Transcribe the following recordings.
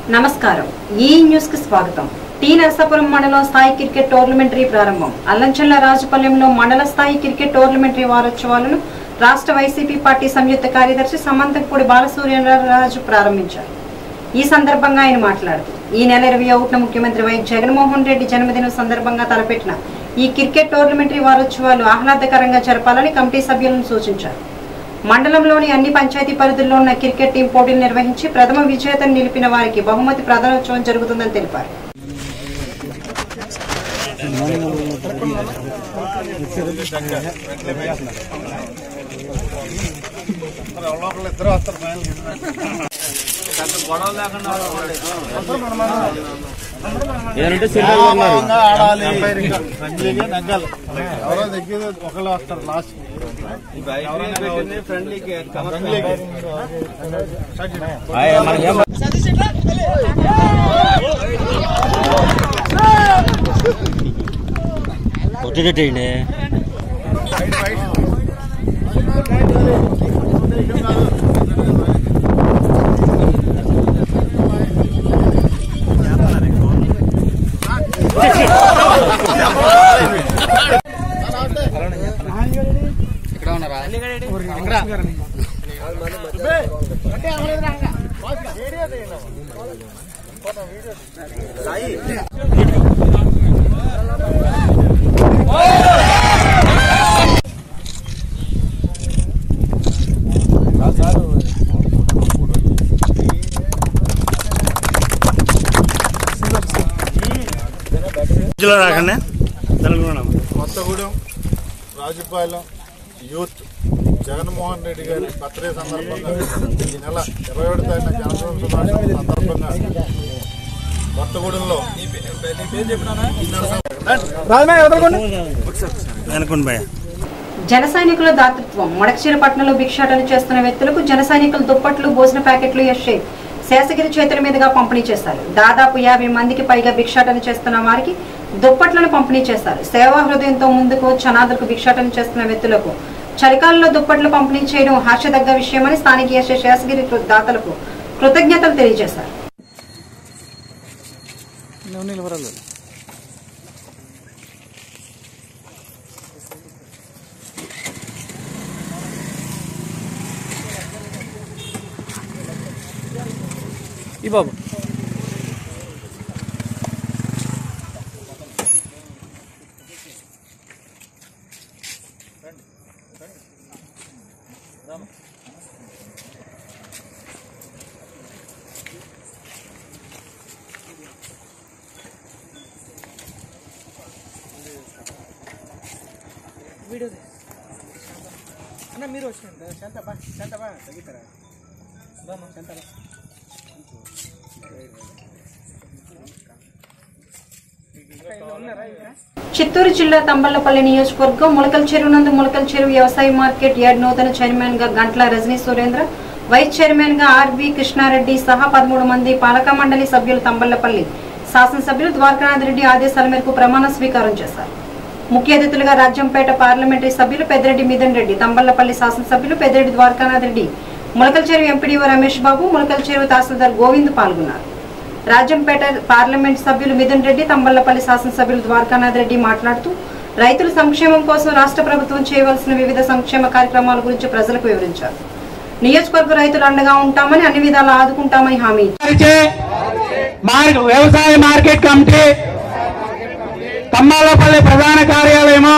నమస్కారం ఈ న్యూస్ కి స్వాగతం టీ నరసాపురం మండలం స్థాయి క్రికెట్ టోర్నమెంటరీ ప్రారంభం అల్లంచల్ల రాజుపాలెంలో మండల స్థాయి క్రికెట్ టోర్నమెంటరీ వారోత్సవాలను రాష్ట్ర వైసీపీ పార్టీ సంయుక్త కార్యదర్శి సమంతపూడి బాలసూర్యరాజు ప్రారంభించారు ఈ సందర్భంగా ఆయన మాట్లాడుతూ ఈ నెల ఇరవై ఒకటిన ముఖ్యమంత్రి వైఎస్ జగన్మోహన్ రెడ్డి జన్మదినం సందర్భంగా తలపెట్టిన ఈ క్రికెట్ టోర్నమెంటరీ వారోత్సవాలు ఆహ్లాదకరంగా జరపాలని కమిటీ సభ్యులను సూచించారు మండలంలోని అన్ని పంచాయతీ పరిధుల్లో ఉన్న క్రికెట్ టీం పోటీలు నిర్వహించి ప్రథమ విజేతను నిలిపిన వారికి బహుమతి ప్రధానోత్సవం జరుగుతుందని తెలిపారు ఏదంటే సిల్వర్ ఉన్నారు బాగా ఆడాలి ఫ్రెండ్లీగా నెగ్గాలి ఎవరో దగ్గర ఒకళ్ళు వస్తారు లాస్ట్ ఆయ్ మనకేం కొట్టేటండి మధ్యలో రాకండి తెలంగాణ కొత్తగూడెం రాజుపాలెం యూత్ జగన్మోహన్ రెడ్డి గారి బర్త్డే సందర్భంగా ఈ నెల ఇరవై ఒకటి తారీఖున జనసభ శుభాకాంక్షల సందర్భంగా కొత్తగూడెంలో అనుకోండి భయ జన సైనికుల దాతృత్వం మొడకశీరపట్నంలో భిక్షాటన చేస్తున్న వ్యక్తులకు జన సైనికులు దుప్పట్లు భోజన ప్యాకెట్లు యశ్షే శేషగిరి చేతుల మీదుగా పంపిణీ చేస్తారు దాదాపు యాభై మందికి పైగా భిక్షాటన చేస్తున్న వారికి దుప్పట్లను పంపిణీ చేస్తారు సేవా హృదయంతో ముందుకు చనాదులకు భిక్షాటన చేస్తున్న వ్యక్తులకు చలికాలంలో దుప్పట్లు పంపిణీ చేయడం హర్షదగ్గ విషయమని స్థానిక యశ్వ శేషగిరి కృ- దాతలకు కృతజ్ఞతలు తెలియజేశారు ఈ బాబు చిత్తూరు జిల్లా తంబళ్లపల్లి నియోజకవర్గం ములకల్ చెరువు నందు ములకల్ చెరువు వ్యవసాయ మార్కెట్ యార్డ్ నూతన చైర్మన్ గా గంట్ల రజనీ సురేంద్ర వైస్ చైర్మన్ గా ఆర్వి కృష్ణారెడ్డి సహా పదమూడు మంది పాలక మండలి సభ్యులు తంబళ్లపల్లి శాసనసభ్యులు ద్వారకానాథ్ రెడ్డి ఆదేశాల మేరకు ప్రమాణ స్వీకారం చేశారు ముఖ్య అతిథులుగా రాజ్యంపేట పార్లమెంటరీ సభ్యులు పెద్దిరెడ్డి మిథున్ రెడ్డి తంబళ్లపల్లి శాసనసభ్యులు పెద్దిరెడ్డి ద్వారకానాథ్ రెడ్డి ములకల్ చెరువు ఎంపీడీఓ రమేష్ బాబు ములకల్ చెరువు తహసీల్దార్ గోవింద్ పాల్గొన్నారు రాజంపేట పార్లమెంట్ సభ్యులు మిథున్ రెడ్డి తంబళ్లపల్లి శాసనసభ్యులు ద్వారకానాథ్ రెడ్డి మాట్లాడుతూ రైతుల సంక్షేమం కోసం రాష్ట్ర ప్రభుత్వం చేయవలసిన వివిధ సంక్షేమ కార్యక్రమాల గురించి ప్రజలకు వివరించారు నియోజకవర్గ రైతులు అండగా ఉంటామని అన్ని విధాలా ఆదుకుంటామని హామీ ఇచ్చారు. వారిచే మార్గ వ్యవసాయ మార్కెట్ కమిటీ తమ్మాలపల్లి ప్రధాన కార్యాలయము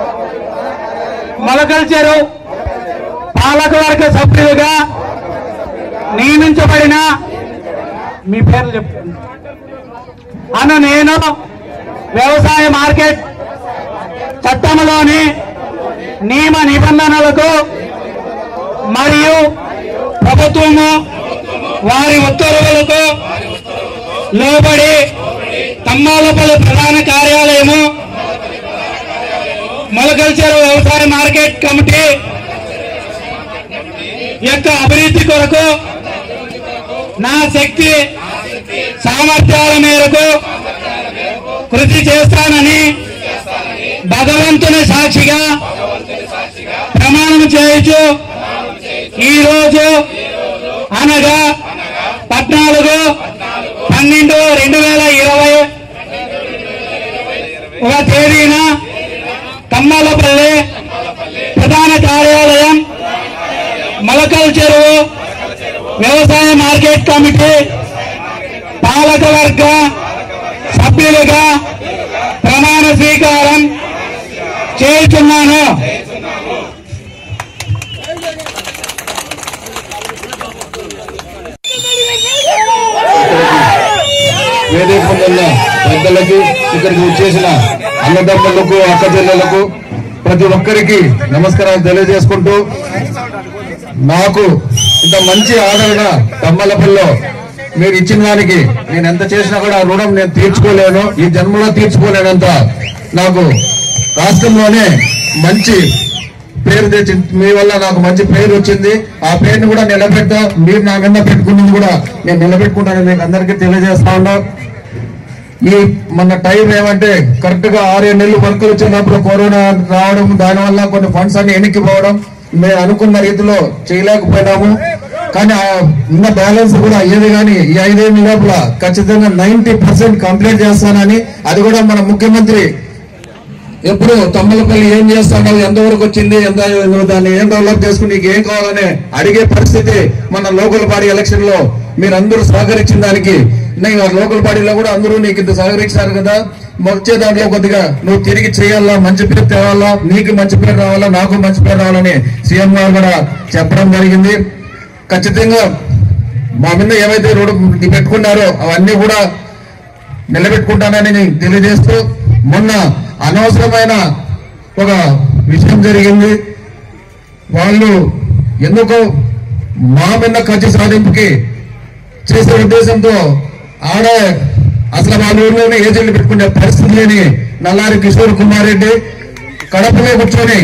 మొలకల్చెరు పాలకవర్గ సభ్యులుగా నియమించబడిన మీ పేర్లు చెప్పు అను నేను వ్యవసాయ మార్కెట్ చట్టంలోని నియమ నిబంధనలకు మరియు ప్రభుత్వము వారి ఉత్తర్వులకు లోబడి తమ్మాలపల్లి ప్రధాన కార్యాలయము మొలకల్చర్ వ్యవసాయ మార్కెట్ కమిటీ యొక్క అభివృద్ధి కొరకు నా శక్తి సామర్థ్యాల మేరకు కృషి చేస్తానని భగవంతుని సాక్షిగా ప్రమాణం చేయొచ్చు ఈ రోజు అనగా పద్నాలుగు పన్నెండు రెండు వేల ఇరవై ఒక తేదీన కమ్మలపల్లి ప్రధాన కార్యాలయం మొలకల్ చెరువు వ్యవసాయ మార్కెట్ కమిటీ పాలకవర్గ సభ్యులుగా ప్రమాణ స్వీకారం చేస్తున్నాను వేదిక ముందున్న పెద్దలకి ఇక్కడికి వచ్చేసిన అన్నదమ్ములకు అక్క చెల్లెలకు ప్రతి ఒక్కరికి నమస్కారాలు తెలియజేసుకుంటూ నాకు ఇంత మంచి ఆదరణ తమ్మలపల్లిలో మీరు ఇచ్చిన దానికి నేను ఎంత చేసినా కూడా ఆ రుణం నేను తీర్చుకోలేను ఈ జన్మలో తీర్చుకోలేనంత నాకు రాష్ట్రంలోనే మంచి పేరు తెచ్చి మీ వల్ల నాకు మంచి పేరు వచ్చింది ఆ పేరుని కూడా నిలబెడతా మీరు నా మీద పెట్టుకున్నది కూడా నేను నిలబెట్టుకుంటానని మీకు అందరికీ తెలియజేస్తా ఉన్నా ఈ మన టైం ఏమంటే కరెక్ట్ గా ఆరేడు నెలలు వర్కులు వచ్చినప్పుడు కరోనా రావడం దానివల్ల కొన్ని ఫండ్స్ అన్ని వెనక్కిపోవడం మేము అనుకున్న రీతిలో చేయలేకపోయినాము కానీ ఆ ఉన్న బ్యాలెన్స్ కూడా అయ్యేది కానీ ఈ ఐదేళ్ళ లోపల ఖచ్చితంగా నైన్టీ పర్సెంట్ కంప్లీట్ చేస్తానని అది కూడా మన ముఖ్యమంత్రి ఎప్పుడు తమ్మలపల్లి ఏం చేస్తాడో ఎంతవరకు వచ్చింది ఎంత నువ్వు దాన్ని ఏం డెవలప్ చేసుకుని నీకు ఏం కావాలని అడిగే పరిస్థితి మన లోకల్ బాడీ ఎలక్షన్ లో మీరు అందరూ సహకరించిన దానికి నేను లోకల్ బాడీలో కూడా అందరూ నీకు ఇంత సహకరించారు కదా వచ్చే దాంట్లో కొద్దిగా నువ్వు తిరిగి చేయాలా మంచి పేరు తేవాలా నీకు మంచి పేరు రావాలా నాకు మంచి పేరు రావాలని సీఎం గారు కూడా చెప్పడం జరిగింది ఖచ్చితంగా మా మీద ఏవైతే రోడ్డు పెట్టుకున్నారో అవన్నీ కూడా నిలబెట్టుకుంటానని నేను తెలియజేస్తూ మొన్న అనవసరమైన ఒక విషయం జరిగింది వాళ్ళు ఎందుకో మా మీద ఖర్చు సాధింపుకి చేసే ఉద్దేశంతో ఆడ అసలు వాళ్ళ ఊర్లోనే ఏజెంట్లు పెట్టుకునే పరిస్థితి లేని నల్లారి కిషోర్ కుమార్ రెడ్డి కడపలో కూర్చొని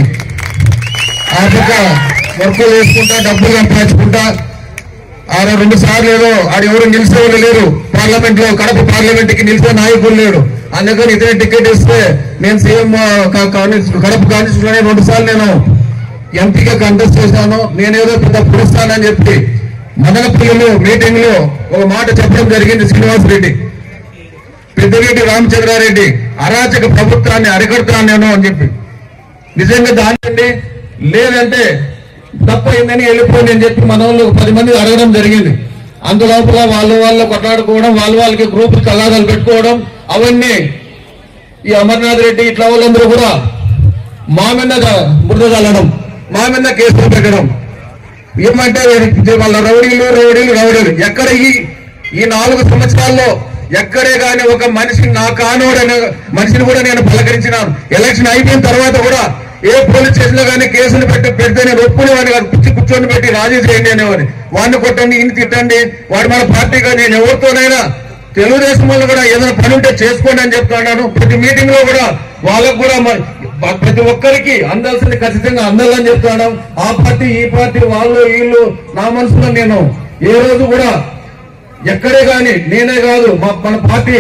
ఆ పక్క వర్కులు వేసుకుంటా డబ్బులు సంపాదించుకుంటా ఆడ రెండు సార్లు ఏదో ఆడ ఎవరు నిలిచే వాళ్ళు లేరు పార్లమెంట్ లో కడప పార్లమెంట్ కి నిలిచే నాయకులు లేడు అందుకని ఇతనే టికెట్ ఇస్తే నేను సీఎం కడప కాన్స్టిట్యూషన్ రెండు సార్లు నేను ఎంపీగా కంటెస్ట్ చేశాను నేనేదో పెద్ద పురుస్తానని చెప్పి మదనపల్లిలో మీటింగ్ లో ఒక మాట చెప్పడం జరిగింది శ్రీనివాస్ రెడ్డి పెద్దిరెడ్డి రామచంద్రారెడ్డి అరాచక ప్రభుత్వాన్ని అరికడతాను నేను అని చెప్పి నిజంగా దాని లేదంటే తప్పైందని వెళ్ళిపోయింది అని చెప్పి మన వాళ్ళు పది మంది అడగడం జరిగింది అందులోపల వాళ్ళ వాళ్ళు కొట్లాడుకోవడం వాళ్ళ వాళ్ళకి గ్రూప్ కల్లాదాలు పెట్టుకోవడం అవన్నీ ఈ అమర్నాథ్ రెడ్డి ఇట్లా వాళ్ళందరూ కూడా మా మీద బురద చల్లడం మా మీద కేసులు పెట్టడం ఏమంటే వాళ్ళ రౌడీలు రౌడీలు రౌడీలు ఎక్కడ ఈ ఈ నాలుగు సంవత్సరాల్లో ఎక్కడే గాని ఒక మనిషి నా కానోడని మనిషిని కూడా నేను పలకరించినాను ఎలక్షన్ అయిపోయిన తర్వాత కూడా ఏ పోలీస్ స్టేషన్ లో కానీ కేసులు పెట్టి పెడితే నేను ఒప్పుకునేవాడిని కాదు పిచ్చి కూర్చొని పెట్టి రాజీ చేయండి అనేవాడిని వాడిని కొట్టండి ఇన్ని తిట్టండి వాడు మన పార్టీగా నేను ఎవరితోనైనా తెలుగుదేశం వాళ్ళు కూడా ఏదైనా పని ఉంటే చేసుకోండి అని చెప్తున్నాను ప్రతి మీటింగ్ లో కూడా వాళ్ళకు కూడా మ- బ- ప్రతి ఒక్కరికి అందాల్సింది ఖచ్చితంగా అందాలని చెప్తున్నాను ఆ పార్టీ ఈ పార్టీ వాళ్ళు వీళ్ళు నా మనసులో నేను ఏ రోజు కూడా ఎక్కడే గాని నేనే కాదు మా మన పార్టీ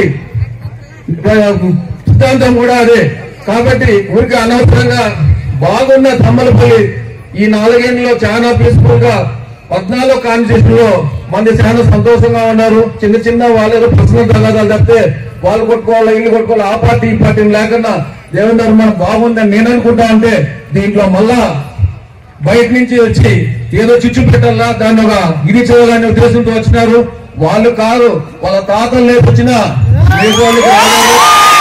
సిద్ధాంతం కూడా అదే కాబట్టి ఊరికి అనవసరంగా బాగున్న తమ్మలపల్లి ఈ నాలుగేళ్లలో చాలా పీస్ఫుల్ గా పద్నాలుగు కాన్స్టిట్యూషన్ లో మంది చాలా సంతోషంగా ఉన్నారు చిన్న చిన్న వాళ్ళేదో పర్సనల్ తగాదాలు తప్పితే వాళ్ళు కొట్టుకోవాలి ఇల్లు కొట్టుకోవాలి ఆ పార్టీ ఈ పార్టీ లేకుండా దేవేంద్ర మనం బాగుందని నేను అనుకుంటా అంటే దీంట్లో మళ్ళా బయట నుంచి వచ్చి ఏదో చిచ్చు పెట్టాలా దాన్ని ఒక ఇది చేయాలనే ఉద్దేశంతో వచ్చినారు వాళ్ళు కాదు వాళ్ళ తాతలు లేకొచ్చిన వాళ్ళకి రాలేదు.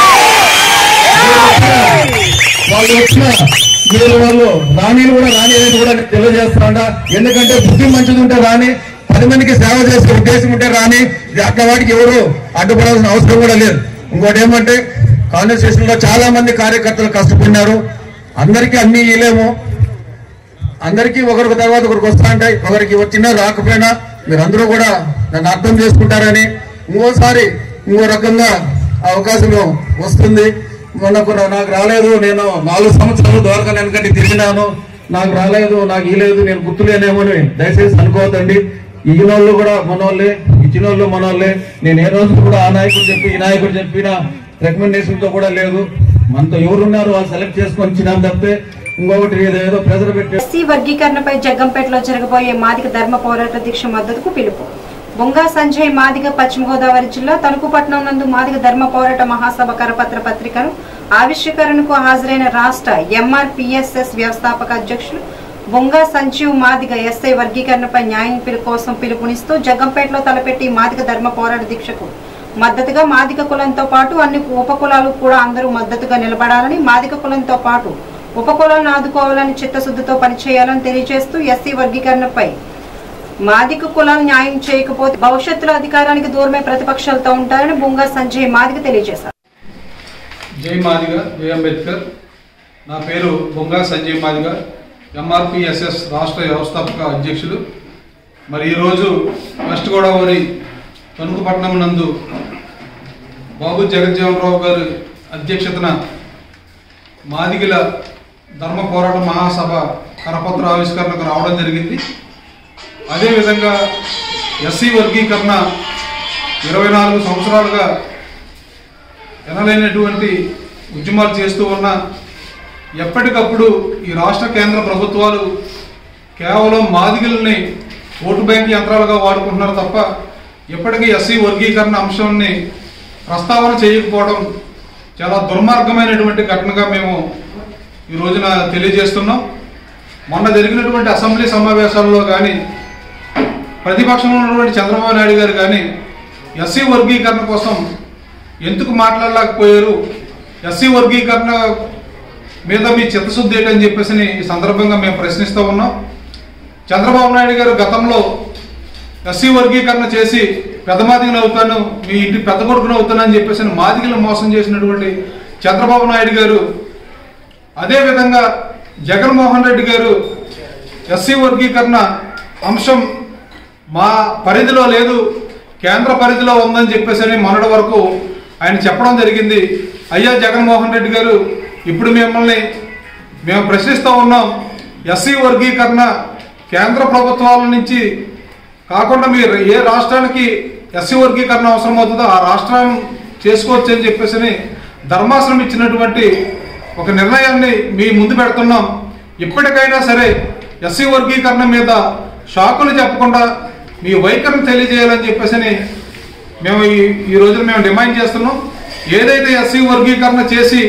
వాళ్ళు వచ్చిన మీరు వాళ్ళు రాణిలు కూడా రాని అనేది కూడా నేను తెలియజేస్తాడా ఎందుకంటే బుద్ధి మంచిది ఉంటే రాని పది మందికి సేవ చేసే ఉద్దేశం ఉంటే రాని అట్లా వాటికి ఎవరు అడ్డుపడాల్సిన అవసరం కూడా లేదు ఇంకోటి ఏమంటే కాంగ్రెస్ స్టేషన్ లో చాలా మంది కార్యకర్తలు కష్టపడినారు అందరికీ అన్ని ఇలేము అందరికీ ఒకరికి తర్వాత ఒకరికి వస్తా ఉంటాయి ఒకరికి వచ్చినా రాకపోయినా మీరందరూ కూడా నన్ను అర్థం చేసుకుంటారని ఇంకోసారి ఇంకో రకంగా ఆ అవకాశం వస్తుంది మొన్న కూడా నాకు రాలేదు నేను నాలుగు సంవత్సరాలు ద్వారకా వెనకటి తిరిగినాను నాకు రాలేదు నాకు ఇలేదు నేను గుర్తులేనేమో అని దయచేసి అనుకోవద్దండి ఈగిన వాళ్ళు కూడా మనోళ్ళే ఇచ్చిన వాళ్ళు మనోళ్ళే నేను ఏ రోజు కూడా ఆ నాయకుడు చెప్పి ఈ నాయకుడు చెప్పిన రికమెండేషన్ తో కూడా లేదు మనతో ఎవరున్నారు వాళ్ళు సెలెక్ట్ చేసుకొని ఇచ్చినాం తప్పితే ఇంకొకటి ఏదో ప్రెజర్ పెట్టి ఎస్సీ వర్గీకరణపై జగ్గంపేటలో జరగబోయే మాదిక ధర్మ పోరాట దీక్ష మద్దతుకు పిలుపు బొంగా సంజయ్ మాదిగ పశ్చిమ గోదావరి జిల్లా తణుకుపట్నం నందు మాదిగ ధర్మ పోరాట మహాసభ కరపత్ర పత్రికను ఆవిష్కరణకు హాజరైన రాష్ట్ర ఎంఆర్పిఎస్ఎస్ వ్యవస్థాపక అధ్యక్షులు బొంగా సంజీవ్ మాదిగ ఎస్ఐ వర్గీకరణపై న్యాయం పిలు కోసం పిలుపునిస్తూ జగ్గంపేటలో తలపెట్టి మాదిగ ధర్మ పోరాట దీక్షకు మద్దతుగా మాదిక కులంతో పాటు అన్ని ఉపకులాలు కూడా అందరూ మద్దతుగా నిలబడాలని మాదిక కులంతో పాటు ఉపకులాలను ఆదుకోవాలని చిత్తశుద్ధితో పనిచేయాలని తెలియజేస్తూ ఎస్సీ వర్గీకరణపై మాదిక కులాలు న్యాయం చేయకపోతే భవిష్యత్తులో అధికారానికి దూరమే ప్రతిపక్షాలతో ఉంటారని బొంగా సంజయ్ మాదిగ తెలియజేశారు జై మాదిగ జై అంబేద్కర్ నా పేరు బొంగా సంజయ్ మాదిగ ఎంఆర్పిఎస్ఎస్ రాష్ట్ర వ్యవస్థాపక అధ్యక్షులు మరి ఈరోజు వెస్ట్ గోదావరి తణుకుపట్నం నందు బాబు జగజ్జీవనరావు గారి అధ్యక్షతన మాదిగల ధర్మ పోరాట మహాసభ కరపత్ర ఆవిష్కరణకు రావడం జరిగింది అదేవిధంగా ఎస్సీ వర్గీకరణ ఇరవై నాలుగు సంవత్సరాలుగా ఎనలేనటువంటి ఉద్యమాలు చేస్తూ ఉన్న ఎప్పటికప్పుడు ఈ రాష్ట్ర కేంద్ర ప్రభుత్వాలు కేవలం మాదిగల్ని ఓటు బ్యాంక్ యంత్రాలుగా వాడుకుంటున్నారు తప్ప ఎప్పటికీ ఎస్సీ వర్గీకరణ అంశాన్ని ప్రస్తావన చేయకపోవడం చాలా దుర్మార్గమైనటువంటి ఘటనగా మేము ఈ రోజున తెలియజేస్తున్నాం మొన్న జరిగినటువంటి అసెంబ్లీ సమావేశాల్లో కానీ ప్రతిపక్షంలో ఉన్నటువంటి చంద్రబాబు నాయుడు గారు కానీ ఎస్సీ వర్గీకరణ కోసం ఎందుకు మాట్లాడలేకపోయారు ఎస్సీ వర్గీకరణ మీద మీ చిత్తశుద్ధి ఏంటని చెప్పేసి ఈ సందర్భంగా మేము ప్రశ్నిస్తూ ఉన్నాం చంద్రబాబు నాయుడు గారు గతంలో ఎస్సీ వర్గీకరణ చేసి పెద్ద మాదిగను అవుతాను మీ ఇంటి పెద్ద కొడుకును అవుతాను అని చెప్పేసి మాదిగలు మోసం చేసినటువంటి చంద్రబాబు నాయుడు గారు అదేవిధంగా జగన్మోహన్ రెడ్డి గారు ఎస్సీ వర్గీకరణ అంశం మా పరిధిలో లేదు కేంద్ర పరిధిలో ఉందని చెప్పేసి మొన్నటి వరకు ఆయన చెప్పడం జరిగింది అయ్యా జగన్మోహన్ రెడ్డి గారు ఇప్పుడు మిమ్మల్ని మేము ప్రశ్నిస్తూ ఉన్నాం ఎస్సీ వర్గీకరణ కేంద్ర ప్రభుత్వాల నుంచి కాకుండా మీరు ఏ రాష్ట్రానికి ఎస్సీ వర్గీకరణ అవసరం అవుతుందో ఆ రాష్ట్రం చేసుకోవచ్చు అని చెప్పేసి ధర్మాసనం ఇచ్చినటువంటి ఒక నిర్ణయాన్ని మీ ముందు పెడుతున్నాం ఇప్పటికైనా సరే ఎస్సీ వర్గీకరణ మీద షాకులు చెప్పకుండా మీ వైఖరిని తెలియజేయాలని చెప్పేసి మేము ఈ ఈ రోజున మేము డిమాండ్ చేస్తున్నాం ఏదైతే ఎస్సీ వర్గీకరణ చేసి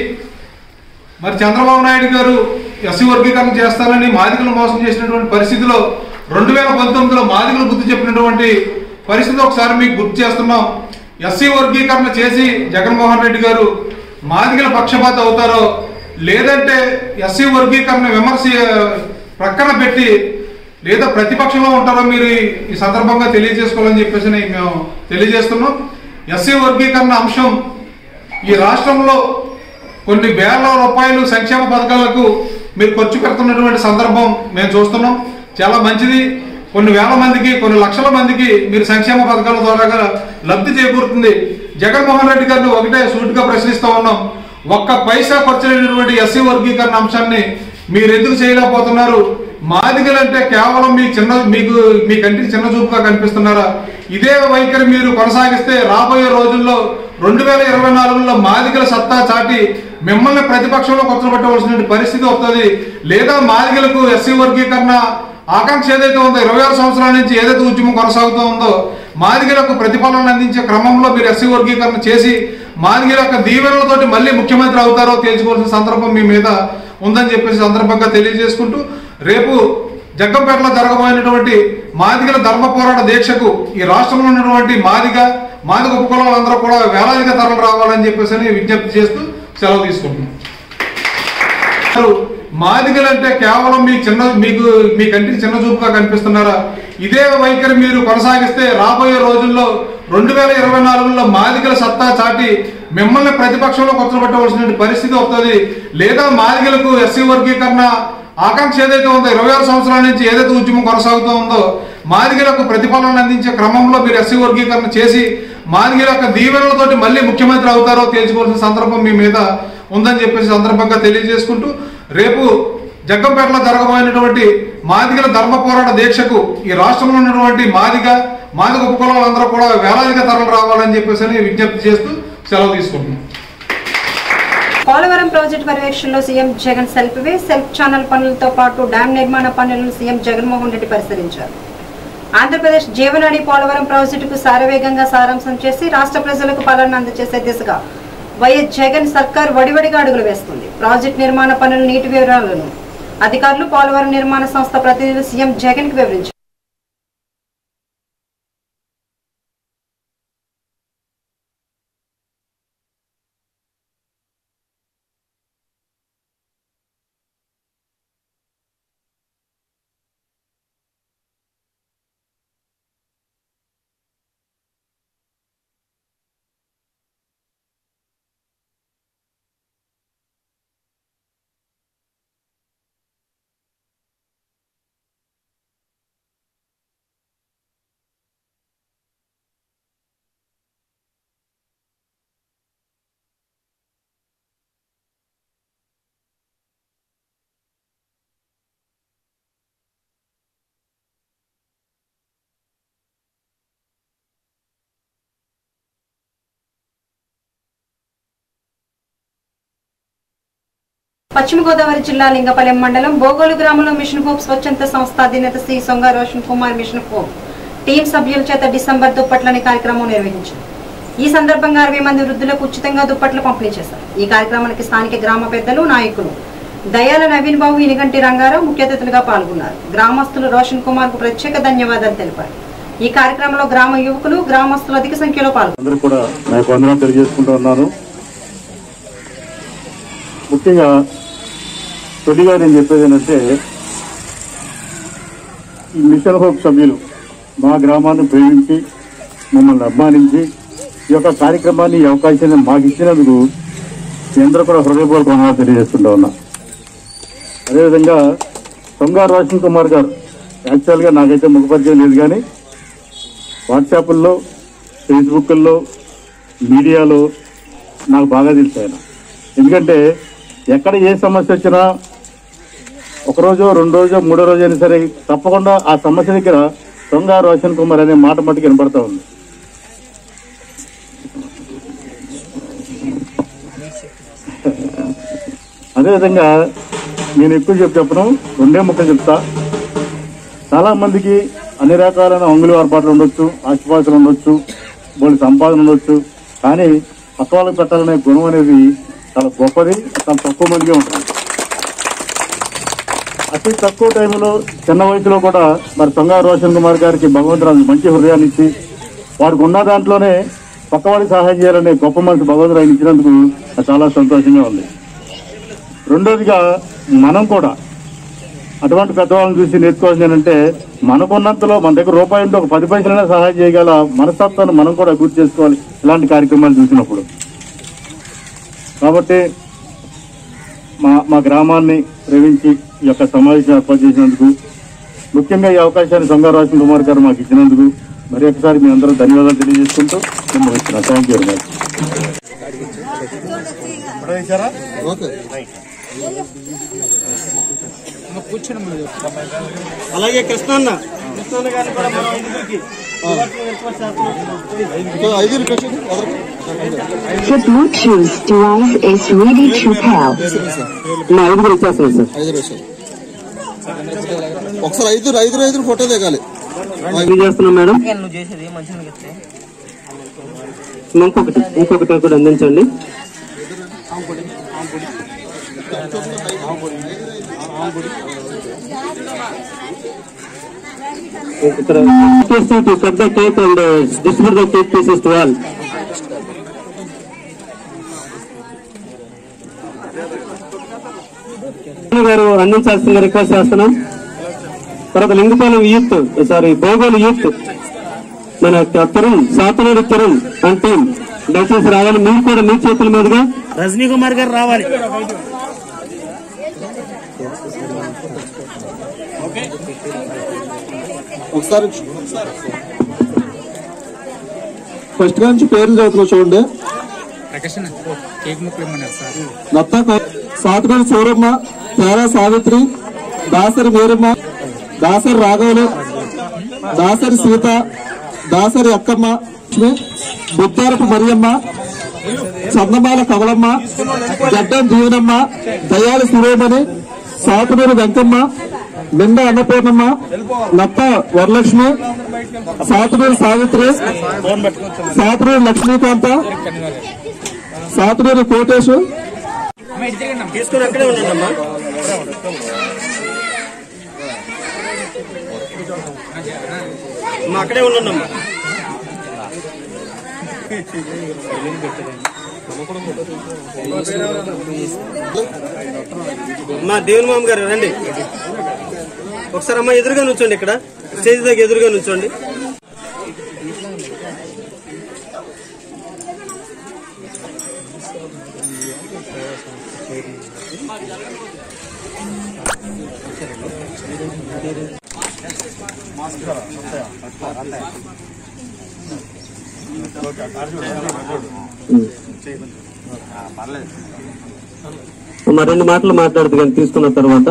మరి చంద్రబాబు నాయుడు గారు ఎస్సీ వర్గీకరణ చేస్తానని మాదిగలు మోసం చేసినటువంటి పరిస్థితిలో రెండు వేల పంతొమ్మిదిలో మాదిగలు గుర్తు చెప్పినటువంటి పరిస్థితి ఒకసారి మీకు గుర్తు చేస్తున్నాం ఎస్సీ వర్గీకరణ చేసి జగన్మోహన్ రెడ్డి గారు మాదిగల పక్షపాత అవుతారో లేదంటే ఎస్సీ వర్గీకరణ విమర్శ ప్రక్కన పెట్టి లేదా ప్రతిపక్షంలో ఉంటారో మీరు ఈ- ఈ సందర్భంగా తెలియజేసుకోవాలని చెప్పేసి మేము తెలియజేస్తున్నాం ఎస్సీ వర్గీకరణ అంశం ఈ రాష్ట్రంలో కొన్ని వేల రూపాయలు సంక్షేమ పథకాలకు మీరు ఖర్చు పెడుతున్నటువంటి సందర్భం మేము చూస్తున్నాం చాలా మంచిది కొన్ని వేల మందికి కొన్ని లక్షల మందికి మీరు సంక్షేమ పథకాల ద్వారా లబ్ధి చేకూరుతుంది జగన్మోహన్ రెడ్డి గారిని ఒకటే సూటిగా ప్రశ్నిస్తూ ఉన్నాం ఒక్క పైసా ఖర్చు లేనటువంటి ఎస్సీ వర్గీకరణ అంశాన్ని మీరు ఎందుకు చేయలేకపోతున్నారు మాదిగలంటే కేవలం మీ చిన్న మీకు మీ కంటికి చిన్న చూపుగా కనిపిస్తున్నారా ఇదే వైఖరి మీరు కొనసాగిస్తే రాబోయే రోజుల్లో రెండు వేల ఇరవై నాలుగులో మాదిగల సత్తా చాటి మిమ్మల్ని ప్రతిపక్షంలో కొత్తబెట్టవలసిన పరిస్థితి వస్తుంది లేదా మాదిగలకు ఎస్సీ వర్గీకరణ ఆకాంక్ష ఏదైతే ఉందో ఇరవై ఆరు సంవత్సరాల నుంచి ఏదైతే ఉద్యమం కొనసాగుతూ ఉందో మాదిగలకు ప్రతిఫలన అందించే క్రమంలో మీరు ఎస్సీ వర్గీకరణ చేసి మాదిగల యొక్క దీవెనలతోటి మళ్ళీ ముఖ్యమంత్రి అవుతారో తేల్చుకోవాల్సిన సందర్భం మీ మీద ఉందని చెప్పేసి సందర్భంగా తెలియజేసుకుంటూ రేపు జగ్గంపేటలో జరగబోయినటువంటి మాదిగల ధర్మ పోరాట దీక్షకు ఈ రాష్ట్రంలో ఉన్నటువంటి మాదిగ మాదిగ ఉపకులాలందరూ కూడా వేలాదిగా తరలి రావాలని చెప్పేసి విజ్ఞప్తి చేస్తూ సెలవు తీసుకుంటున్నాం అసలు మాదిగలంటే కేవలం మీ చిన్న మీకు మీ కంటికి చిన్న చూపుగా కనిపిస్తున్నారా ఇదే వైఖరి మీరు కొనసాగిస్తే రాబోయే రోజుల్లో రెండు వేల ఇరవై నాలుగులో మాదిగల సత్తా చాటి మిమ్మల్ని ప్రతిపక్షంలో కొత్తబెట్టవలసిన పరిస్థితి వస్తుంది లేదా మాదిగలకు ఎస్సీ వర్గీకరణ ఆకాంక్ష ఏదైతే ఉందో ఇరవై ఆరు సంవత్సరాల నుంచి ఏదైతే ఉద్యమం కొనసాగుతూ ఉందో మాదిగలకు ప్రతిఫలన అందించే క్రమంలో మీరు ఎస్సీ వర్గీకరణ చేసి మాదిగల యొక్క దీవెనలతోటి మళ్ళీ ముఖ్యమంత్రి అవుతారో తేల్చుకోవాల్సిన సందర్భం మీ మీద ఉందని చెప్పేసి సందర్భంగా తెలియజేసుకుంటూ రేపు జగ్గంపేటలో జరగబోయినటువంటి మాదిగల ధర్మ పోరాట దీక్షకు ఈ రాష్ట్రంలో ఉన్నటువంటి మాదిగ మాదిగ ఉపకులాలందరూ కూడా వేలాదిగా తరలి రావాలని చెప్పేసి విజ్ఞప్తి చేస్తూ సెలవు తీసుకుంటున్నాం పోలవరం ప్రాజెక్టు పర్యవేక్షణలో CM Jagan self way self channel పనులతో పాటు డ్యాం నిర్మాణ పనులను సీఎం జగన్మోహన్ రెడ్డి పరిశీలించారు ఆంధ్రప్రదేశ్ జీవనాడి పోలవరం ప్రాజెక్టుకు సారవేగంగా సారాంశం చేసి రాష్ట్ర ప్రజలకు పాలన అందజేసే దిశగా వైఎస్ జగన్ సర్కార్ వడివడిగా అడుగులు వేస్తుంది ప్రాజెక్టు నిర్మాణ పనుల నీటి వివరాలను అధికారులు పోలవరం నిర్మాణ సంస్థ ప్రతినిధులు సీఎం జగన్ కు వివరించారు పశ్చిమ గోదావరి జిల్లా లింగపల్లెం మండలం బోగోలు గ్రామంలో మిషన్ హోప్ స్వచ్ఛంద సంస్థ అధినేత Shri Songa Roshan Kumar mission hope team సభ్యుల చేత డిసెంబర్ దుప్పట్లని కార్యక్రమం నిర్వహించారు ఈ సందర్భంగా అరవై మంది వృద్ధులకు ఉచితంగా దుప్పట్లు పంపిణీ చేశారు ఈ కార్యక్రమానికి స్థానిక గ్రామ పెద్దలు నాయకులు దయాల నవీన్ బాబు ఇనిగంటి రంగారావు ముఖ్య అతిథులుగా పాల్గొన్నారు గ్రామస్తులు రోషన్ కుమార్ కు ప్రత్యేక ధన్యవాదాలు తెలిపారు ఈ కార్యక్రమంలో గ్రామ యువకులు గ్రామస్తులు అధిక సంఖ్యలో పాల్గొన్నారు అందరూ కూడా నాకు వందనాలు తెలియజేసుకుంటూ ఉన్నాను ముఖ్యంగా తొలిగా నేను చెప్పేది ఏంటంటే ఈ మిషన్ హోప్ సభ్యులు మా గ్రామాన్ని ప్రేమించి మమ్మల్ని అభిమానించి ఈ యొక్క కార్యక్రమాన్ని ఈ అవకాశాన్ని మాకు ఇచ్చినందుకు మీ అందరూ కూడా హృదయపూర్వక వందనాలు తెలియజేస్తుంటా ఉన్నా అదేవిధంగా సొంగారు రోషన్ కుమార్ గారు యాక్చువల్గా నాకైతే ముఖపరిచయం లేదు కానీ వాట్సాప్ల్లో ఫేస్బుక్ల్లో మీడియాలో నాకు బాగా తెలుసు ఆయన ఎందుకంటే ఎక్కడ ఏ సమస్య వచ్చినా ఒక రోజు రెండు రోజు మూడో రోజు అయినా సరే తప్పకుండా ఆ సమస్య దగ్గర దొంగ రోషన్ కుమార్ అనే మాట మట్టుకు వినపడతా ఉంది అదేవిధంగా నేను ఎక్కువ చెప్పి చెప్పను రెండే ముక్కలు చెప్తా చాలా మందికి అన్ని రకాలైన అంగులు ఏర్పాట్లు ఉండొచ్చు ఆశీర్వాదాలు ఉండొచ్చు వాళ్ళ సంపాదన ఉండొచ్చు కానీ పక్క వాళ్ళకి పెట్టాలనే గుణం అనేది చాలా గొప్పది చాలా తక్కువ మందికే ఉంటుంది అతి తక్కువ టైంలో చిన్న వయసులో కూడా మరి సొంగ రోషన్ కుమార్ గారికి భగవంతుడు మంచి హృదయాన్ని ఇచ్చి వారికి ఉన్న దాంట్లోనే పక్కవాడికి సహాయం చేయాలనే గొప్ప మనసు భగవంతుడు ఆయన ఇచ్చినందుకు నాకు చాలా సంతోషంగా ఉంది రెండోదిగా మనం కూడా అటువంటి పెద్దవాళ్ళని చూసి నేర్చుకోవాల్సింది ఏంటంటే మనకున్నంతలో మన దగ్గర రూపాయి ఉంటే ఒక పది పైసలైనా సహాయం చేయగల మనస్తత్వాన్ని మనం కూడా గుర్తు చేసుకోవాలి ఇలాంటి కార్యక్రమాలు చూసినప్పుడు కాబట్టి మా మా గ్రామాన్ని ప్రేమించి ఈ యొక్క సమావేశం ఏర్పాటు చేసినందుకు ముఖ్యంగా ఈ అవకాశాన్ని సొంగ రాజన్ కుమార్ గారు మాకు ఇచ్చినందుకు మరి ఒకసారి మీ అందరూ ధన్యవాదాలు తెలియజేసుకుంటూ నేను ముగిస్తున్నా థ్యాంక్ యూ వెరీ మచ్ అలాగే కృష్ణ అన్న కృష్ణ అన్న గారిని కూడా మనం ఐదుగురికి The Bluetooth device is ready to pair. ఐదు నిమిషాలు ఒకసారి ఐదు ఐదు ఐదు ఫోటో దిగాలి చేస్తున్నాం మేడం నువ్వు చేసేది మంచిగా చెప్తే ఇంకొకటి ఇంకొకటి ఒకటి అందించండి ఇక్కడ to cut the cake and uh, distribute the cake pieces to all. గారు అందించాల్సిందిగా రిక్వెస్ట్ చేస్తున్నాం తర్వాత Lingapalem youth sorry Bhogolu youth మన తరుణ్ సాతనాడు తరుణ్ అండ్ టీం దయచేసి రావాలి మీరు కూడా మీ చేతుల మీదుగా రజనీ కుమార్ గారు రావాలి ఒకసారి ఫస్ట్ నుంచి పేర్లు చదువుతున్నా చూడండి నత్తా సాతుగడి సౌరమ్మ తేరా సావిత్రి దాసరి వీరమ్మ దాసరి రాఘవులు దాసరి సీత దాసరి అక్కమ్మ లక్ష్మి, బుద్ధారపు మరియమ్మ చందమాల కమలమ్మ గడ్డం జీవనమ్మ దయాలి శిరోమణి సాతునూరు వెంకమ్మ బింద అన్నపూర్ణమ్మ నత్త వరలక్ష్మి సాతుడూరు సావిత్రి సాతుడూరు లక్ష్మీకాంత సాతుడూరు కోటేశు తీసుకుని అక్కడే ఉన్నానమ్మా అమ్మా అక్కడే ఉన్నానమ్మా మా దేవుని మామ గారు రండి ఒకసారి అమ్మ ఎదురుగా నుంచోండి ఇక్కడ స్టేజ్ దగ్గర ఎదురుగా నుంచోండి మా రెండు మాటలు మాట్లాడుతూ కానీ తీసుకున్న తర్వాత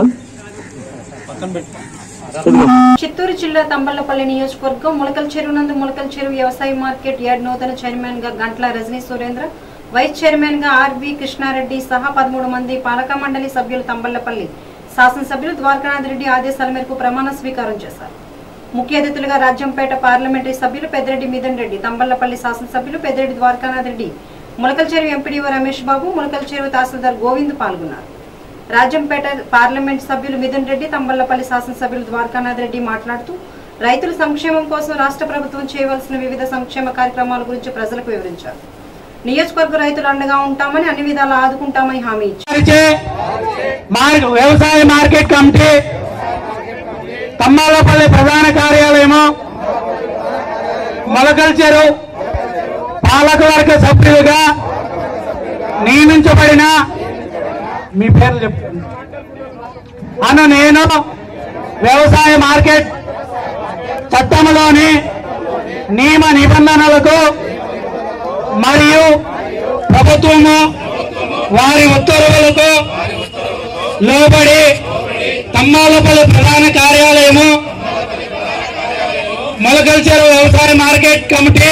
ఇదిగో. చిత్తూరు జిల్లా తంబళ్లపల్లి నియోజకవర్గం ములకల చెరువు నందు ములకల చెరువు వ్యవసాయ మార్కెట్ యార్డ్ నూతన చైర్మన్ గా గంట్ల రజనీ సురేంద్ర వైస్ చైర్మన్ గా ఆర్వి కృష్ణారెడ్డి సహా పదమూడు మంది పాలక మండలి సభ్యులు తంబళ్లపల్లి శాసనసభ్యులు ద్వారకానాథ్ రెడ్డి ఆదేశాల మేరకు ప్రమాణ స్వీకారం చేశారు ముఖ్య అతిథులుగా రాజ్యంపేట పార్లమెంటరీ సభ్యులు పెద్దిరెడ్డి మిథన్ రెడ్డి తంబళ్లపల్లి శాసనసభ్యులు పెద్దిరెడ్డి ద్వారకానాథ్ రెడ్డి ములకల చెరువు ఎంపీడీఓ రమేష్ బాబు ములకల చెరువు తహసీల్దార్ గోవింద్ పాల్గొన్నారు రాజంపేట పార్లమెంట్ సభ్యులు మిథున్ రెడ్డి తంబళ్లపల్లి శాసనసభ్యులు ద్వారకానాథ్ రెడ్డి మాట్లాడుతూ రైతుల సంక్షేమం కోసం రాష్ట్ర ప్రభుత్వం చేయవలసిన వివిధ సంక్షేమ కార్యక్రమాల గురించి ప్రజలకు వివరించారు నియోజకవర్గ రైతులు అండగా ఉంటామని అన్ని విధాలా ఆదుకుంటామని హామీ ఇచ్చారు ఇచ్చే మార్- వ్యవసాయ మార్కెట్ కమిటీ తమ్మాలపల్లి ప్రధాన కార్యాలయము మొలకల్చెరు పాలకవర్గ సభ్యులుగా నియమించబడిన మీ పేర్లు చెప్పు అను నేను వ్యవసాయ మార్కెట్ చట్టంలోని నియమ నిబంధనలకు మరియు ప్రభుత్వము వారి ఉత్తర్వులకు లోబడి తమ్మాలపల్లి ప్రధాన కార్యాలయము మొలకల్చెరు వ్యవసాయ మార్కెట్ కమిటీ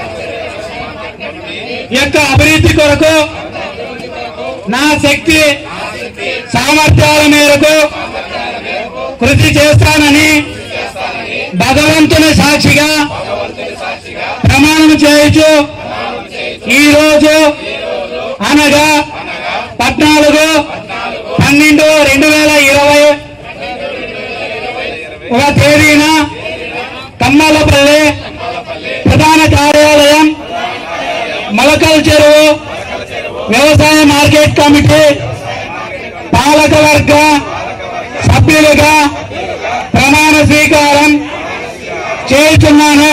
యొక్క అభివృద్ధి కొరకు నా శక్తి సామర్థ్యాల మేరకు కృషి చేస్తానని భగవంతుని సాక్షిగా ప్రమాణం చేయొచ్చు ఈ రోజు అనగా పద్నాలుగు పన్నెండు రెండు వేల ఇరవై ఒక తేదీన కమ్మలపల్లి ప్రధాన కార్యాలయం మలకల్ చెరువు వ్యవసాయ మార్కెట్ కమిటీ పాలకవర్గ సభ్యులుగా ప్రమాణ స్వీకారం చేస్తున్నాను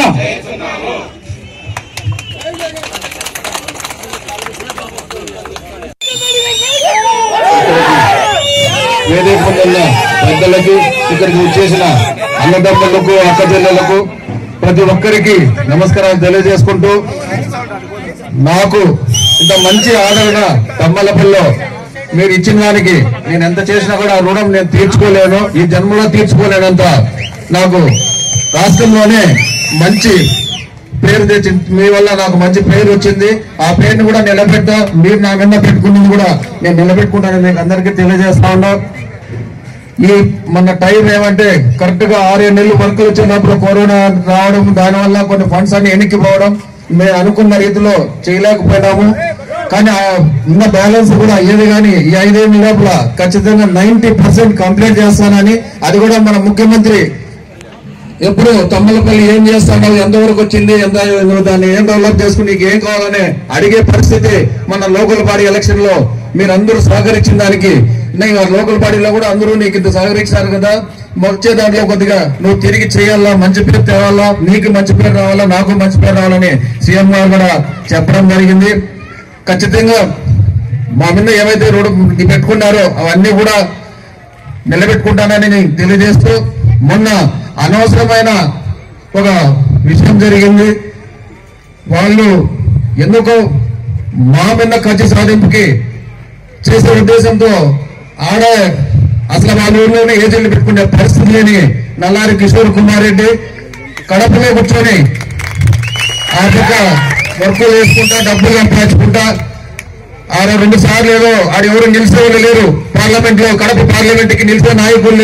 వేదిక ముందున్న పెద్దలకి ఇక్కడికి వచ్చేసిన అన్నదమ్ములకు అక్క చెల్లెలకు ప్రతి ఒక్కరికి నమస్కారాలు తెలియజేసుకుంటూ నాకు ఇంత మంచి ఆదరణ తమ్మలపల్లిలో మీరు ఇచ్చిన దానికి నేను ఎంత చేసినా కూడా ఆ రుణం నేను తీర్చుకోలేను ఈ జన్మలో తీర్చుకోలేనంత నాకు రాష్ట్రంలోనే మంచి పేరు తెచ్చి మీ వల్ల నాకు మంచి పేరు వచ్చింది ఆ పేరుని కూడా నిలబెట్టా మీరు నా మీద పెట్టుకున్నది కూడా నేను నిలబెట్టుకుంటానని మీకు అందరికీ తెలియజేస్తా ఉన్నా ఈ మన టైం ఏమంటే కరెక్ట్ గా ఆరేడు నెలలు వర్కులు వచ్చినప్పుడు కరోనా రావడం దానివల్ల కొన్ని ఫండ్స్ అన్ని వెనక్కిపోవడం మేము అనుకున్న రీతిలో చేయలేకపోయినాము కానీ ఆ ఉన్న బ్యాలెన్స్ కూడా అయ్యేది కానీ ఈ ఐదేళ్ళ లోపల ఖచ్చితంగా నైన్టీ పర్సెంట్ కంప్లీట్ చేస్తానని అది కూడా మన ముఖ్యమంత్రి ఎప్పుడు తమ్మలపల్లి ఏం చేస్తాడో ఎంతవరకు వచ్చింది ఎంత నువ్వు దాన్ని ఏం డెవలప్ చేసుకుని నీకు ఏం కావాలని అడిగే పరిస్థితి మన లోకల్ బాడీ ఎలక్షన్ లో మీరు అందరూ సహకరించిన దానికి నేను ఆ లోకల్ బాడీలో కూడా అందరూ నీకు ఇంత సహకరించారు కదా వచ్చే దాంట్లో కొద్దిగా నువ్వు తిరిగి చేయాలా మంచి పేరు తేవాలా నీకు మంచి పేరు రావాలా నాకు మంచి పేరు రావాలని సీఎం గారు కూడా చెప్పడం జరిగింది ఖచ్చితంగా మా మీద ఏవైతే రోడ్డు పెట్టుకున్నారో అవన్నీ కూడా నిలబెట్టుకుంటానని నేను తెలియజేస్తూ మొన్న అనవసరమైన ఒక విషయం జరిగింది వాళ్ళు ఎందుకో మా మీద ఖర్చు సాధింపుకి చేసే ఉద్దేశంతో ఆడ అసలు వాళ్ళ ఊర్లోనే ఏజెంట్లు పెట్టుకునే పరిస్థితి లేని నల్లారి కిషోర్ కుమార్ రెడ్డి కడపలో కూర్చొని ఆర్థిక వర్కులు వేసుకుంటా డబ్బులు సంపాదించుకుంటా ఆడ రెండు సార్లు ఏదో ఆడ ఎవరు నిలిచే వాళ్ళు లేరు పార్లమెంట్ లో కడప పార్లమెంట్ కి నిలిచే నాయకులు లేడు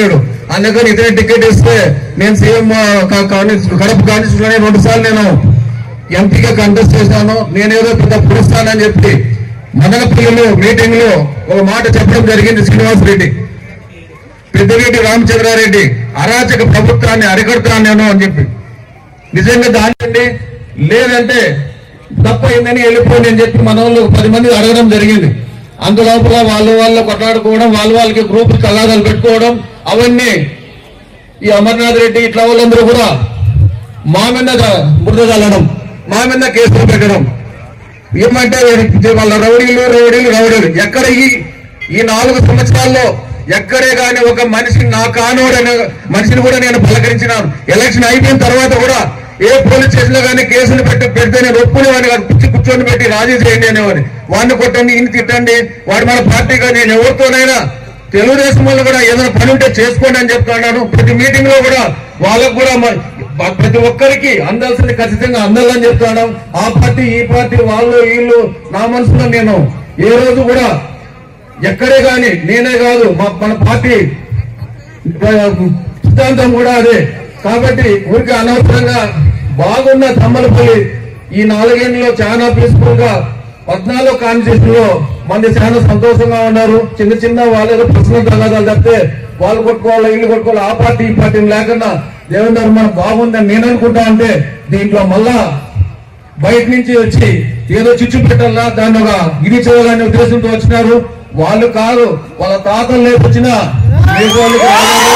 అందుకని ఇతనే టికెట్ ఇస్తే నేను సీఎం కడప కాన్స్టిట్యూషన్ రెండు సార్లు నేను ఎంపీగా కంటెస్ట్ చేశాను నేనేదో పెద్ద పురుస్తానని చెప్పి మదనపల్లిలో మీటింగ్ లో ఒక మాట చెప్పడం జరిగింది శ్రీనివాస్ రెడ్డి పెద్దరెడ్డి రామచంద్రారెడ్డి అరాచక ప్రభుత్వాన్ని అరికడతాను నేను అని చెప్పి నిజంగా దానికండి లేదంటే తప్పైందని వెళ్ళిపోయింది అని చెప్పి మన వాళ్ళు పది మంది అడగడం జరిగింది అందులోపల వాళ్ళు వాళ్ళు కొట్లాడుకోవడం వాళ్ళ వాళ్ళకి గ్రూప్ కల్లాదాలు పెట్టుకోవడం అవన్నీ ఈ అమర్నాథ్ రెడ్డి ఇట్లా వాళ్ళందరూ కూడా మా మీద బురద చల్లడం మా మీద కేసులు పెట్టడం ఏమంటే వాళ్ళ రౌడీలు రౌడీలు రౌడీలు ఎక్కడ ఈ ఈ నాలుగు సంవత్సరాల్లో ఎక్కడే గాని ఒక మనిషి నా కానోడని మనిషిని కూడా నేను పలకరించినాను ఎలక్షన్ అయిపోయిన తర్వాత కూడా ఏ పోలీస్ స్టేషన్ లో కానీ కేసులు పెట్టి పెడితే నేను ఒప్పుకునేవాడిని కాదు పిచ్చి కూర్చొని పెట్టి రాజీ చేయండి అనేవాడిని వాడిని కొట్టండి ఇన్ని తిట్టండి వాడు మన పార్టీగా నేను ఎవరితోనైనా తెలుగుదేశం వాళ్ళు కూడా ఏదైనా పని ఉంటే చేసుకోండి అని చెప్తున్నాను ప్రతి మీటింగ్ లో కూడా వాళ్ళకు కూడా మ- ప- ప్రతి ఒక్కరికి అందాల్సింది ఖచ్చితంగా అందాలని చెప్తున్నాను ఆ పార్టీ ఈ పార్టీ వాళ్ళు వీళ్ళు నా మనసులో నేను ఏ రోజు కూడా ఎక్కడే గాని నేనే కాదు మా మన పార్టీ ఆ, సిద్ధాంతం కూడా అదే కాబట్టి ఊరికి అనవసరంగా బాగున్న తమ్మలపల్లి ఈ నాలుగేళ్లలో చాలా పీస్ఫుల్ గా పద్నాలుగు కాన్స్టిట్యూషన్ లో మంది చాలా సంతోషంగా ఉన్నారు చిన్న చిన్న వాళ్ళు ఏదో పర్సనల్ తగాదాలు తప్పితే వాళ్ళు కొట్టుకోవాలి ఇల్లు కొట్టుకోవాలి ఆ పార్టీ ఈ పార్టీ లేకుండా దేవేందర్ మనం బాగుందని నేను అనుకుంటా అంటే దీంట్లో మళ్ళా బయట నుంచి వచ్చి ఏదో చిచ్చు పెట్టాలా దాన్ని ఒక ఇది చేయాలనే ఉద్దేశంతో వచ్చినారు వాళ్ళు కాదు వాళ్ళ తాతలు లేకొచ్చిన వాళ్ళు కాదు.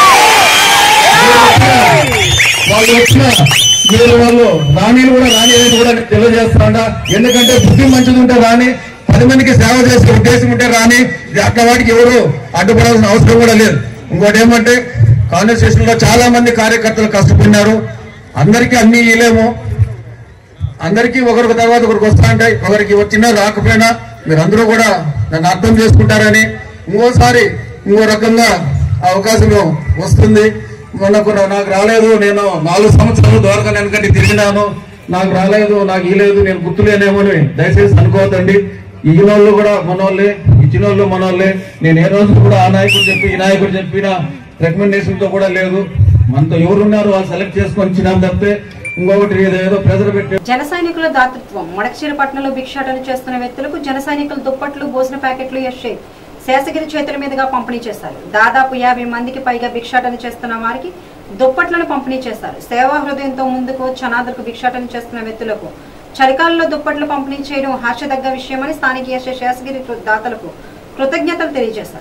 వాళ్ళు వచ్చిన మీరు వాళ్ళు రాణిలు కూడా రాని అనేది కూడా నేను తెలియజేస్తాడా ఎందుకంటే బుద్ధి మంచిది ఉంటే రాని పది మందికి సేవ చేసే ఉద్దేశం ఉంటే రాని అట్లా వాటికి ఎవరు అడ్డుపడాల్సిన అవసరం కూడా లేదు ఇంకోటి ఏమంటే కాంగ్రెస్ స్టేషన్ లో చాలా మంది కార్యకర్తలు కష్టపడినారు అందరికీ అన్ని ఇలేము అందరికీ ఒకరికి తర్వాత ఒకరికి వస్తా ఉంటాయి ఒకరికి వచ్చినా రాకపోయినా మీరందరూ కూడా నన్ను అర్థం చేసుకుంటారని ఇంకోసారి ఇంకో రకంగా ఆ అవకాశం వస్తుంది మొన్నకు నా- నాకు రాలేదు నేను నాలుగు సంవత్సరాలు ద్వారకా వెనకంటే తిరిగినాను నాకు రాలేదు నాకు ఇలేదు నేను గుర్తులేనేమో అని దయచేసి అనుకోవద్దండి ఈయన వాళ్ళు కూడా మనోళ్ళే ఇచ్చిన వాళ్ళు మనోళ్ళే నేను ఏ రోజు కూడా ఆ నాయకుడు చెప్పి ఈ నాయకుడు చెప్పిన రికమెండేషన్ తో కూడా లేదు మనతో ఎవరున్నారు వాళ్ళు సెలెక్ట్ చేసుకొని ఇచ్చినాం తప్పితే ఇంకొకటి ఏదో ప్రెజర్ పెట్టి జన సైనికుల దాతృత్వం మడకచీరపట్నంలో భిక్షాటన చేస్తున్న వ్యక్తులకు జన సైనికులు దుప్పట్లు భోజన ప్యాకెట్లు యశ్షే శేషగిరి చేతుల మీదుగా పంపిణీ చేశారు దాదాపు యాభై మందికి పైగా భిక్షాటన చేస్తున్న వారికి దుప్పట్లను పంపిణీ చేశారు సేవా హృదయంతో ముందుకు వచ్చి అనాథలకు భిక్షాటన చేస్తున్న వ్యక్తులకు చలికాలంలో దుప్పట్లు పంపిణీ చేయడం హర్షదగ్గ విషయమని స్థానిక యశ్షే శేషగిరి దాతలకు కృతజ్ఞతలు తెలియజేశారు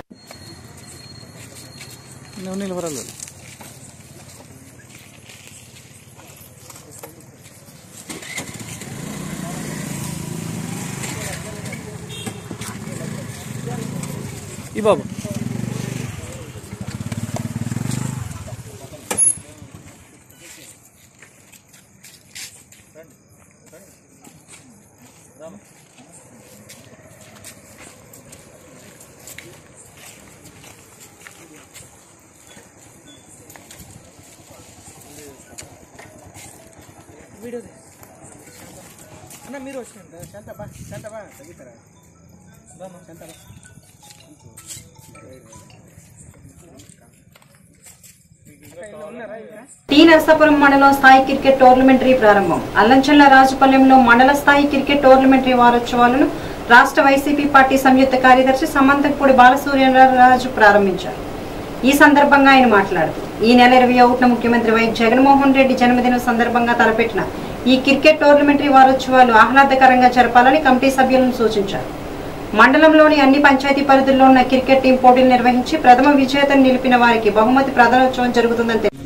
ఈ బాబు మీరు వచ్చిన శాంతబా శాంతబా తగ్గుతారా శాంతబా టీ నరసాపురం మండలం స్థాయి క్రికెట్ టోర్నమెంటరీ ప్రారంభం అల్లంచల్ల రాజుపాలెంలో మండల స్థాయి క్రికెట్ టోర్నమెంటరీ వారోత్సవాలను రాష్ట్ర వైసీపీ పార్టీ సంయుక్త కార్యదర్శి సమంతకపూడి బాలసూర్యరాజు ప్రారంభించారు ఈ సందర్భంగా ఆయన మాట్లాడుతూ ఈ నెల ఇరవై ఒకటిన ముఖ్యమంత్రి వైఎస్ జగన్మోహన్ రెడ్డి జన్మదినం సందర్భంగా తలపెట్టిన ఈ క్రికెట్ టోర్నమెంటరీ వారోత్సవాలు ఆహ్లాదకరంగా జరపాలని కమిటీ సభ్యులను సూచించారు మండలంలోని అన్ని పంచాయతీ పరిధుల్లో ఉన్న క్రికెట్ టీం పోటీలు నిర్వహించి ప్రథమ విజేతను నిలిపిన వారికి బహుమతి ప్రదానోత్సవం జరుగుతుందని తెలిపారు.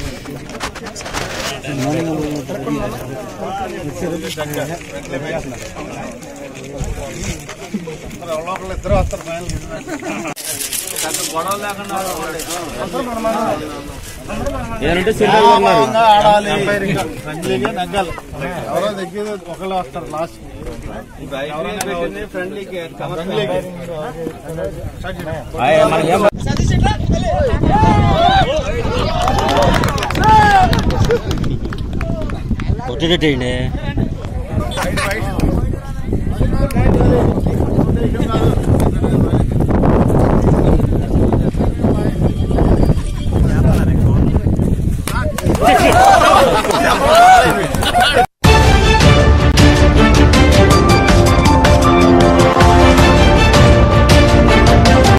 ఏదంటే సిల్వర్గా ఉన్నారు ఎవరో దగ్గర ఒకళ్ళు వస్తారు లాస్ట్ ఆయ్ మనకి ఏం కొట్టేటండి ఫ్రెండ్లీ